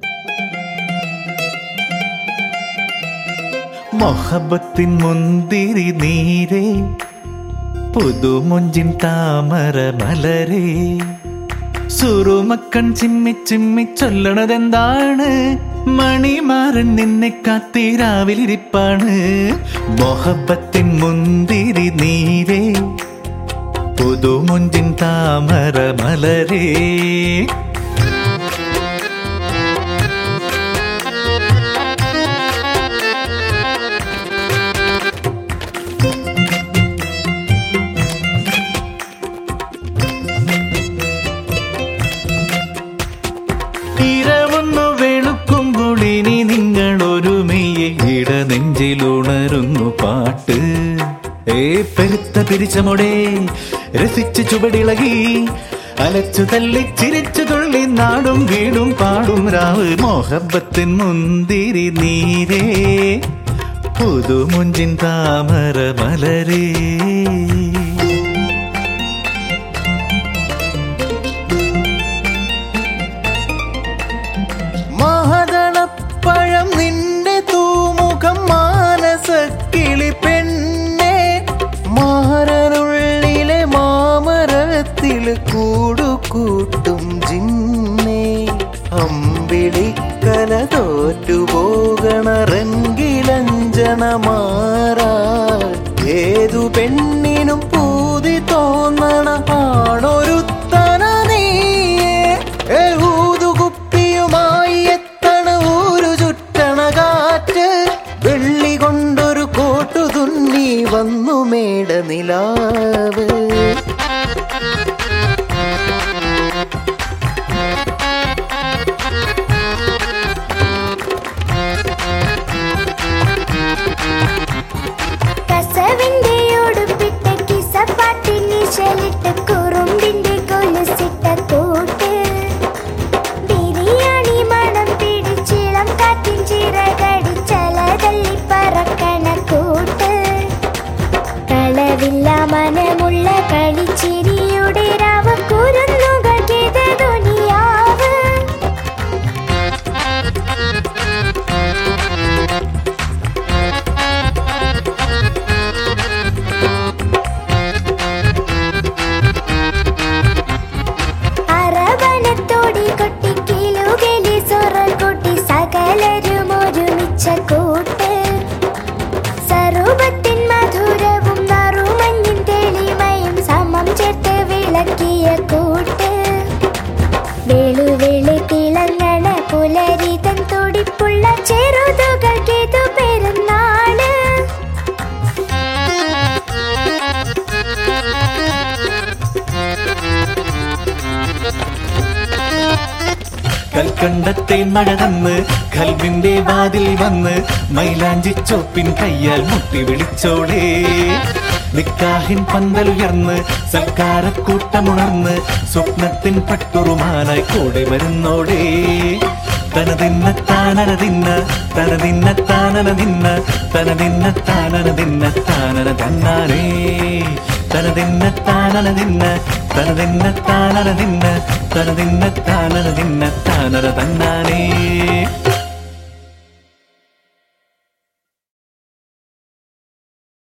മൊഹബത്തിൻ മുന്തിരി നീരേ പുതുമുഞ്ചിൻ താമര മലരേ സുറുമക്കൺ ചിമ്മി ചിമ്മി ചൊല്ലണതെന്താണ് മണിമാരൻ നിന്നെ കാത്തിരാവിലിരിപ്പാണ് മൊഹബത്തിൻ മുന്തിരി നീരേ പുതുമുഞ്ചിൻ താമര മലരേ ഇരവൊന്നു വെളുക്കുമ്പോൾ ഇനി നിങ്ങൾ ഒരുമയെ ഇടനെഞ്ചിലുണരുന്നു പാട്ട് ഏ പെരുത്ത പിരിച്ചമുടേ രസിച്ച് ചുവടിളകി അലച്ചു തള്ളി ചിരിച്ചു തുള്ളി നാടും വീടും പാടും രാവ് മോഹബത്തിൻ മുന്തിരി നീരേ പുതുമുഞ്ചിൻ താമര മലരേ മഹദളപ്പഴം നിന്റെ തൂമുഖം മാനസ കിളി പെണ്ണെ മാരനുള്ളിലെ മാമരത്തിൽ കൂടുകൂട്ടും ജിന്നെ അമ്പിളിക്കല തോറ്റുപോകണ റെങ്കിലഞ്ചന മാറാ ഏതു പെണ്ണിനും പൂതി തോന്നണ ആണൊരുത്തന നീയേ ഏ ഊതുകുപ്പിയുമായി എത്തണ ഊരു ചുറ്റണ കാറ്റ് വെള്ളി കൊണ്ടൊരു കോട്ടു തുന്നി വന്നു മേട നിലാവ് കസവിന്റെ ഉടുപ്പിട്ട കിസപ്പാട്ടിന് ശലിട്ട് കുറുമ്പിന്റെ കൊലുസിട്ട കൂട്ട് ബിരിയാണി മണം പിടിച്ചിളം കാറ്റിൻ ചിറകടിച്ചലതല്ലി പറക്കണ കൂട്ട് കളവില്ല മനമുള്ള കളിച്ചിരിയുടെ രാവ കുരുന്നുകൾ ഗീത ദുനിയാവ് അറവനത്തോടി കൊട്ടി കിലുകലി സൊറൽ കൊട്ടി സകലരും ഒരുമിച്ച കൂട്ട് സരൂപത്തിൻ മധുരവും നറുമഞ്ഞിൻ തെളിമയും സമം ചേർത്ത് വിളക്കിയ കൂട്ട് വെളുവെളി തിളങ്ങണ പുലരിതൻ തുടിപ്പുള്ള ചെറുതുകൾക്കിതു പെരുന്നാള് കൽക്കണ്ടത്തെ മഴ തന്ന് കൽവിന്റെ വാതിൽ വന്ന് മൈലാഞ്ചി ചോപ്പിൻ കയ്യാൽ മുട്ടി വിളിച്ചോടേ നിക്കാഹിൻ പന്തലുയർന്ന് സൽക്കാരക്കൂട്ടമുണർന്ന് സ്വപ്നത്തിൻ പട്ടുറുമാനായി കൂടെ വരുന്നോടേ തനതിന്ന താനന തിന്ന തനതിന്ന താനന തിന്ന തനതിന്ന താനന തിന്ന താനന തന്നാനേ തനതിന്ന താനന തിന്ന തനതിന്ന താനന തിന്ന തനതിന്ന താനന തിന്ന താനന തന്നാനേ